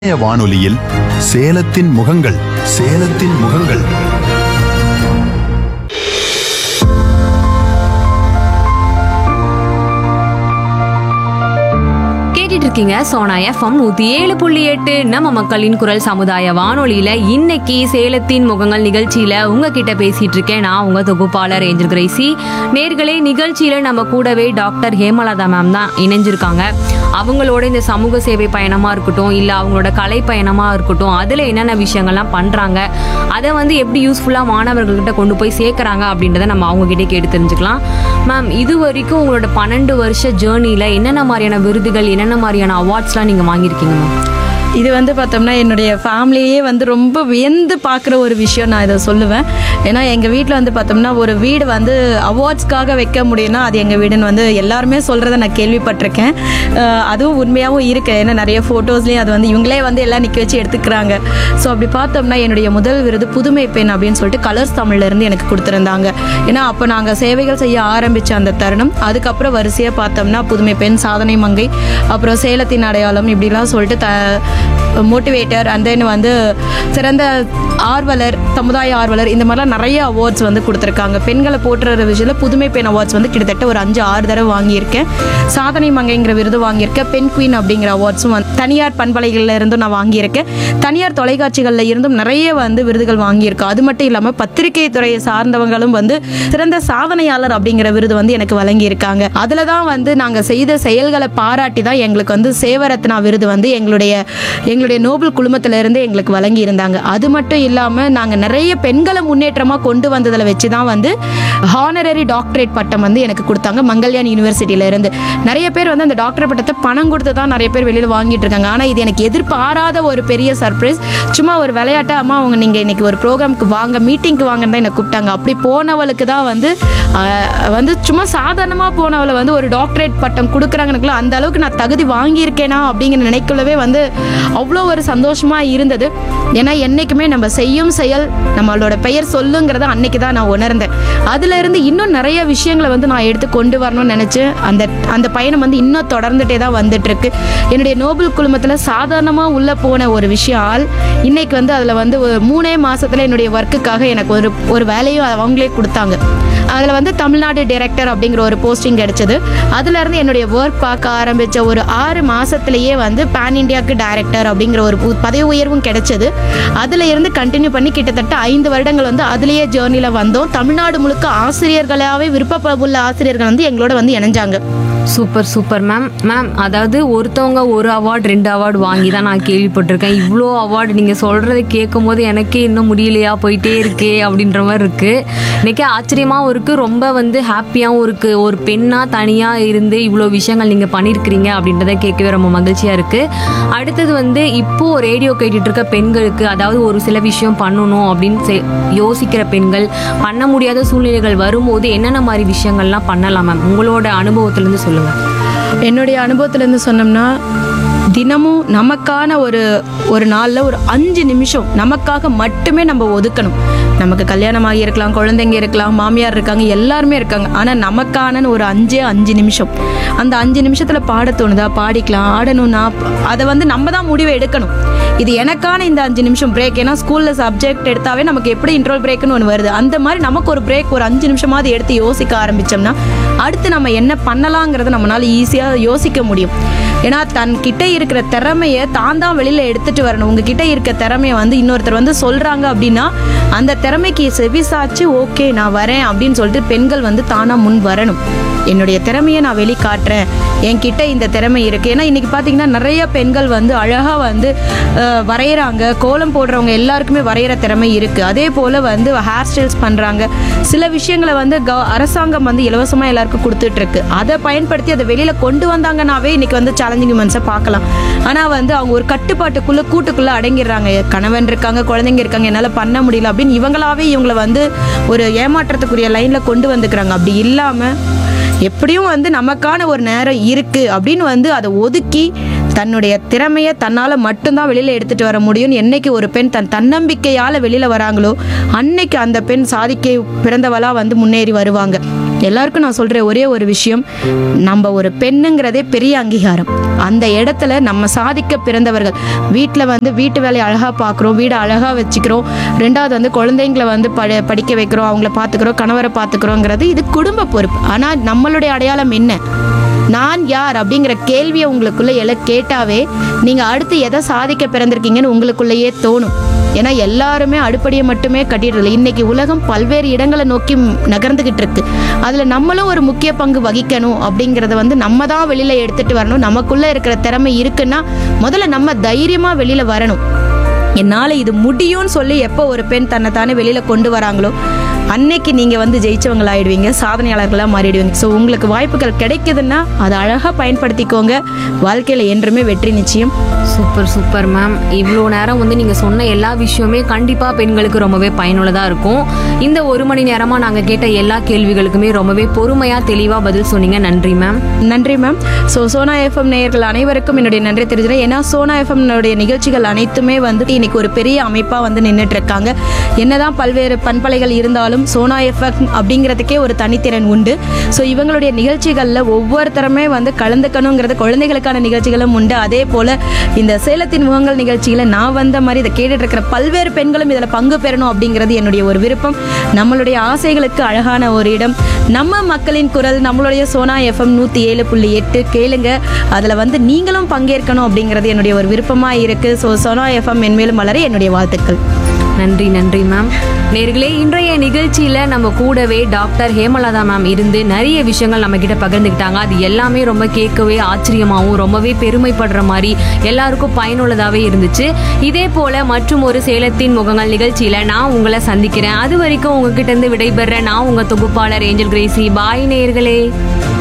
இணைய வானொலியில் சேலத்தின் முகங்கள் சேலத்தின் முகங்கள் கேட்டுட்டு இருக்கீங்க சோனா எஃப்எம் நூத்தி ஏழு புள்ளி எட்டு நம்ம மக்களின் குரல் சமுதாய வானொலியில இன்னைக்கு சேலத்தின் முகங்கள் நிகழ்ச்சியில உங்ககிட்ட பேசிட்டு இருக்கேன் நான் உங்க தொகுப்பாளர் ஏஞ்சல் கிரேசி நேர்களே நிகழ்ச்சியில நம்ம கூடவே டாக்டர் ஹேமலதா மேம் தான் இணைஞ்சிருக்காங்க அவங்களோட இந்த சமூக சேவை பயணமா இருக்கட்டும் இல்ல அவங்களோட கலை பயணமா இருக்கட்டும் அதுல என்னென்ன விஷயங்கள்லாம் பண்றாங்க அதை வந்து எப்படி யூஸ்ஃபுல்லா மாணவர்கள்கிட்ட கொண்டு போய் சேர்க்கறாங்க அப்படின்றத நம்ம அவங்க கிட்டே கேட்டு தெரிஞ்சுக்கலாம் மேம் இது வரைக்கும் உங்களோட பன்னெண்டு வருஷ ஜேர்னில என்னென்ன மாதிரியான விருதுகள் என்னென்ன மாதிரியான அவார்ட்ஸ்லாம் நீங்க வாங்கியிருக்கீங்க மேம் இது வந்து பார்த்தோம்னா என்னுடைய ஃபேமிலியே வந்து ரொம்ப வியந்து பார்க்குற ஒரு விஷயம் நான் இதை சொல்லுவேன் ஏன்னா எங்கள் வீட்டில் வந்து பார்த்தோம்னா ஒரு வீடு வந்து அவார்ட்ஸ்க்காக வைக்க முடியும்னா அது எங்கள் வீடுன்னு வந்து எல்லாருமே சொல்கிறத நான் கேள்விப்பட்டிருக்கேன் அஹ் அதுவும் உண்மையாகவும் இருக்கு ஏன்னா நிறைய ஃபோட்டோஸ்லேயும் அது வந்து இவங்களே வந்து எல்லாம் நிற்க வச்சு எடுத்துக்கிறாங்க ஸோ அப்படி பார்த்தோம்னா என்னுடைய முதல் விருது புதுமை பெண் அப்படின்னு சொல்லிட்டு கலர்ஸ் தமிழ்ல இருந்து எனக்கு கொடுத்துருந்தாங்க ஏன்னா அப்போ நாங்கள் சேவைகள் செய்ய ஆரம்பித்த அந்த தருணம் அதுக்கப்புறம் வரிசையாக பார்த்தோம்னா புதுமை பெண் சாதனை மங்கை அப்புறம் சேலத்தின் அடையாளம் இப்படிலாம் சொல்லிட்டு த மோட்டிவேட்டர் அண்ட் தென் வந்து சிறந்த ஆர்வலர் சமுதாய ஆர்வலர் இந்த மாதிரிலாம் நிறைய அவார்ட்ஸ் வந்து கொடுத்துருக்காங்க பெண்களை போற்றுற விஷயத்தில் புதுமை பெண் அவார்ட்ஸ் வந்து கிட்டத்தட்ட ஒரு அஞ்சு ஆறு தடவை வாங்கியிருக்கேன் சாதனை மங்கைங்கிற விருது வாங்கியிருக்கேன் பெண் குயின் அப்படிங்கிற அவார்ட்ஸும் வந்து தனியார் பண்பலைகளில் இருந்தும் நான் வாங்கியிருக்கேன் தனியார் தொலைக்காட்சிகளில் இருந்தும் நிறைய வந்து விருதுகள் வாங்கியிருக்கேன் அது மட்டும் இல்லாமல் பத்திரிகை துறையை சார்ந்தவங்களும் வந்து சிறந்த சாதனையாளர் அப்படிங்கிற விருது வந்து எனக்கு வழங்கியிருக்காங்க அதில் தான் வந்து நாங்கள் செய்த செயல்களை பாராட்டி தான் எங்களுக்கு வந்து சேவரத்னா விருது வந்து எங்களுடைய எங்களுடைய நோபல் குழுமத்திலிருந்து எங்களுக்கு வழங்கி இருந்தாங்க அது மட்டும் இல்லாமல் நாங்கள் நிறைய பெண்களை முன்னேற்றமாக கொண்டு வந்ததில் வச்சு தான் வந்து ஹானரரி டாக்டரேட் பட்டம் வந்து எனக்கு கொடுத்தாங்க மங்கல்யான் யூனிவர்சிட்டியில இருந்து நிறைய பேர் வந்து அந்த டாக்டர் பட்டத்தை பணம் கொடுத்து தான் நிறைய பேர் வெளியில் வாங்கிட்டு இருக்காங்க ஆனால் இது எனக்கு எதிர்பாராத ஒரு பெரிய சர்ப்ரைஸ் சும்மா ஒரு விளையாட்டா அம்மா அவங்க நீங்கள் இன்னைக்கு ஒரு ப்ரோக்ராம்க்கு வாங்க மீட்டிங்க்கு வாங்கன்னு தான் என்னை கூப்பிட்டாங்க அப்படி போனவளுக்கு தான் வந்து ஆஹ், வந்து சும்மா சாதாரணமாக போனவளை வந்து ஒரு டாக்டரேட் பட்டம் கொடுக்குறாங்கனுக்குள்ள அந்த அளவுக்கு நான் தகுதி வாங்கியிருக்கேனா அப்படிங்கிற நினைக்கலவே வந்து அவ்வளோ ஒரு சந்தோஷமாக இருந்தது ஏன்னா என்றைக்குமே நம்ம செய்யும் செயல் நம்மளோட பெயர் சொல்லுங்கிறத அன்னைக்கு தான் நான் உணர்ந்தேன் அதுல இருந்து இன்னும் நிறைய விஷயங்களை வந்து நான் எடுத்து கொண்டு வரணும்னு நினச்சேன் அந்த அந்த பயணம் வந்து இன்னும் தொடர்ந்துட்டே தான் வந்துட்டு இருக்கு என்னுடைய நோபல் குழுமத்தில் சாதாரணமாக உள்ள போன ஒரு விஷயம் ஆள் இன்னைக்கு வந்து அதில் வந்து ஒரு மூணே மாசத்துல என்னுடைய ஒர்க்குக்காக எனக்கு ஒரு ஒரு வேலையும் அவங்களே கொடுத்தாங்க அதில் வந்து தமிழ்நாடு டைரக்டர் அப்படிங்கிற ஒரு போஸ்டிங் கிடைச்சது அதுலேருந்து என்னுடைய ஒர்க் பார்க்க ஆரம்பித்த ஒரு ஆறு மாதத்துலேயே வந்து பேன் இண்டியாவுக்கு டைரக்டர் அப்படிங்கிற ஒரு பு- பதவி உயர்வும் கிடைச்சது அதில் இருந்து கண்டினியூ பண்ணி கிட்டத்தட்ட ஐந்து வருடங்கள் வந்து அதுலேயே ஜேர்னியில் வந்தோம் தமிழ்நாடு முழுக்க ஆசிரியர்களாகவே விருப்பமுள்ள ஆசிரியர்கள் வந்து எங்களோட வந்து இணைஞ்சாங்க சூப்பர் சூப்பர் மேம் மேம் அதாவது ஒருத்தவங்க ஒரு அவார்டு ரெண்டு அவார்டு வாங்கி தான் நான் கேள்விப்பட்டிருக்கேன் இவ்வளோ அவார்டு நீங்கள் சொல்கிறத கேட்கும் போது எனக்கே இன்னும் முடியலையா போயிட்டே இருக்கே அப்படின்ற மாதிரி இருக்குது எனக்கே ஆச்சரியமாகவும் இருக்குது ரொம்ப வந்து ஹாப்பியாகவும் இருக்குது ஒரு பெண்ணாக தனியாக இருந்து இவ்வளோ விஷயங்கள் நீங்கள் பண்ணியிருக்கிறீங்க அப்படின்றத கேட்கவே ரொம்ப மகிழ்ச்சியாக இருக்குது அடுத்தது வந்து இப்போது ரேடியோ கேட்டுட்டு இருக்க பெண்களுக்கு அதாவது ஒரு சில விஷயம் பண்ணணும் அப்படின்னு செ- யோசிக்கிற பெண்கள் பண்ண முடியாத சூழ்நிலைகள் வரும்போது என்னென்ன மாதிரி விஷயங்கள்லாம் பண்ணலாம் மேம் உங்களோட அனுபவத்திலேருந்து சொல்லுங்கள் என்னுடைய அனுபவத்திலேருந்து சொன்னோம்னா தினமும் நமக்கான ஒரு ஒரு நாளில் ஒரு அஞ்சு நிமிஷம் நமக்காக மட்டுமே நம்ம ஒதுக்கணும் நமக்கு கல்யாணம் ஆகி இருக்கலாம் குழந்தைங்க இருக்கலாம் மாமியார் இருக்காங்க எல்லாருமே இருக்காங்க ஆனால் நமக்கான ஒரு அஞ்சே அஞ்சு நிமிஷம் அந்த அஞ்சு நிமிஷத்தில் பாட தோணுதா பாடிக்கலாம் ஆடணும்னா அதை வந்து நம்ம தான் முடிவை எடுக்கணும் இது எனக்கான இந்த அஞ்சு நிமிஷம் பிரேக் ஏன்னா ஸ்கூலில் சப்ஜெக்ட் எடுத்தாவே நமக்கு எப்படி இன்ட்ரோல் பிரேக்னு ஒன்று வருது அந்த மாதிரி நமக்கு ஒரு பிரேக் ஒரு அஞ்சு நிமிஷமாவது எடுத்து யோசிக்க ஆரம்பிச்சோம்னா அடுத்து நம்ம என்ன பண்ணலாங்கிறத நம்மளால ஈஸியாக யோசிக்க முடியும் ஏன்னா தன் கிட்ட இருக்கிற திறமையை தான் தான் வெளியில எடுத்துட்டு வரணும் உங்ககிட்ட இருக்க திறமையை வந்து இன்னொருத்தர் வந்து சொல்றாங்க அப்படின்னா அந்த திறமைக்கு செவிசாச்சு ஓகே நான் வரேன் அப்படின்னு சொல்லிட்டு பெண்கள் வந்து தானா முன் வரணும் என்னுடைய திறமையை நான் வெளிக்காட்டுறேன் என்கிட்ட இந்த திறமை இருக்கு ஏன்னா இன்னைக்கு பார்த்தீங்கன்னா நிறைய பெண்கள் வந்து அழகா வந்து அஹ், வரைகிறாங்க கோலம் போடுறவங்க எல்லாருக்குமே வரைகிற திறமை இருக்கு அதே போல வந்து ஹேர் ஸ்டைல்ஸ் பண்றாங்க சில விஷயங்களை வந்து கவ- அரசாங்கம் வந்து இலவசமா எல்லாருக்கும் கொடுத்துட்டு இருக்கு அதை பயன்படுத்தி அதை வெளியில கொண்டு வந்தாங்கன்னாவே இன்னைக்கு வந்து சேலஞ்சிங் உமன்ஸை பார்க்கலாம் ஆனா வந்து அவங்க ஒரு கட்டுப்பாட்டுக்குள்ள கூட்டுக்குள்ள அடங்கிடுறாங்க கணவன் இருக்காங்க குழந்தைங்க இருக்காங்க என்னால பண்ண முடியல அப்படின்னு இவங்களாவே இவங்களை வந்து ஒரு ஏமாற்றத்துக்குரிய லைன்ல கொண்டு வந்துக்கிறாங்க அப்படி இல்லாம எப்படியும் வந்து நமக்கான ஒரு நேரம் இருக்கு அப்படின்னு வந்து அதை ஒதுக்கி தன்னுடைய திறமையை தன்னால் மட்டும்தான் வெளியில் எடுத்துட்டு வர முடியும் என்னைக்கு ஒரு பெண் தன் தன்னம்பிக்கையால் வெளியில் வராங்களோ அன்னைக்கு அந்த பெண் சாதிக்க பிறந்தவளாக வந்து முன்னேறி வருவாங்க எல்லாருக்கும் நான் சொல்கிற ஒரே ஒரு விஷயம் நம்ம ஒரு பெண்ணுங்கிறதே பெரிய அங்கீகாரம் அந்த இடத்துல நம்ம சாதிக்க பிறந்தவர்கள் வீட்டில் வந்து வீட்டு வேலையை அழகாக பார்க்குறோம் வீடை அழகாக வச்சுக்கிறோம் ரெண்டாவது வந்து குழந்தைங்களை வந்து ப படிக்க வைக்கிறோம் அவங்கள பார்த்துக்கிறோம் கணவரை பார்த்துக்கிறோங்கிறது இது குடும்ப பொறுப்பு ஆனால் நம்மளுடைய அடையாளம் என்ன நான் யார் அப்படிங்கிற கேள்வியை உங்களுக்குள்ள எல கேட்டாவே நீங்கள் அடுத்து எதை சாதிக்க பிறந்திருக்கீங்கன்னு உங்களுக்குள்ளேயே தோணும் ஏன்னா எல்லாருமே அடுப்படியை மட்டுமே கட்டிடுறது இன்னைக்கு உலகம் பல்வேறு இடங்களை நோக்கி ம், நகர்ந்துகிட்டு இருக்கு அதில் நம்மளும் ஒரு முக்கிய பங்கு வகிக்கணும் அப்படிங்கிறத வந்து நம்ம தான் வெளியில் எடுத்துட்டு வரணும் நமக்குள்ளே இருக்கிற திறமை இருக்குன்னா முதல்ல நம்ம தைரியமாக வெளியில் வரணும் என்னால் இது முடியும்னு சொல்லி எப்போ ஒரு பெண் தன்னை தானே வெளியில் கொண்டு வராங்களோ அன்னைக்கு நீங்கள் வந்து ஜெயிச்சவங்களாயிடுவீங்க சாதனையாளர்களாக மாறிடுவீங்க ஸோ உங்களுக்கு வாய்ப்புகள் கிடைக்குதுன்னா அதை அழகாக பயன்படுத்திக்கோங்க வாழ்க்கையில் என்றுமே வெற்றி நிச்சயம் சூப்பர் சூப்பர் மேம் இவ்வளோ நேரம் வந்து நீங்கள் சொன்ன எல்லா விஷயமே கண்டிப்பாக பெண்களுக்கு ரொம்பவே பயனுள்ளதாக இருக்கும் இந்த ஒரு மணி நேரமாக நாங்கள் கேட்ட எல்லா கேள்விகளுக்குமே ரொம்பவே பொறுமையாக தெளிவாக பதில் சொன்னீங்க நன்றி மேம் நன்றி மேம் ஸோ சோனா எஃப்எம் நேயர்கள் அனைவருக்கும் என்னுடைய நன்றி தெரிஞ்சுக்கிறேன் ஏன்னா சோனா எஃப்எம் நிகழ்ச்சிகள் அனைத்துமே வந்து இன்னைக்கு ஒரு பெரிய அமைப்பாக வந்து நின்றுட்டு இருக்காங்க என்னதான் பல்வேறு பண்பலைகள் இருந்தாலும் சோனா எஃப்எம் அப்படிங்கிறதுக்கே ஒரு தனித்திறன் உண்டு ஸோ இவங்களுடைய நிகழ்ச்சிகளில் ஒவ்வொருத்தருமே வந்து கலந்துக்கணுங்கிறது குழந்தைகளுக்கான நிகழ்ச்சிகளும் உண்டு அதே போல் இந்த சேலத்தின் முகங்கள் நிகழ்ச்சியில் நான் வந்த மாதிரி இதை கேட்டுட்டு இருக்கிற பல்வேறு பெண்களும் இதில் பங்கு பெறணும் அப்படிங்கிறது என்னுடைய ஒரு விருப்பம் நம்மளுடைய ஆசைகளுக்கு அழகான ஒரு இடம் நம்ம மக்களின் குரல் நம்மளுடைய சோனா எஃப்எம் நூற்றி ஏழு புள்ளி எட்டு கேளுங்க அதில் வந்து நீங்களும் பங்கேற்கணும் அப்படிங்கிறது என்னுடைய ஒரு விருப்பமாக இருக்குது ஸோ சோனா எஃப்எம் மென்மேலும் வளர என்னுடைய வாழ்த்துக்கள் நன்றி நன்றி மேம் நேர்களே இன்றைய நிகழ்ச்சியில் நம்ம கூடவே டாக்டர் ஹேமலதா மேம் இருந்து நிறைய விஷயங்கள் நம்ம கிட்ட பகிர்ந்துக்கிட்டாங்க அது எல்லாமே ரொம்ப கேட்கவே ஆச்சரியமாகவும் ரொம்பவே பெருமைப்படுற மாதிரி எல்லாருக்கும் பயனுள்ளதாகவே இருந்துச்சு இதே போல மற்றும் ஒரு சேலத்தின் முகங்கள் நிகழ்ச்சியில் நான் உங்களை சந்திக்கிறேன் அது வரைக்கும் உங்ககிட்ட இருந்து விடைபெற நான் உங்கள் தொகுப்பாளர் ஏஞ்சல் கிரேசி பாய் நேர்களே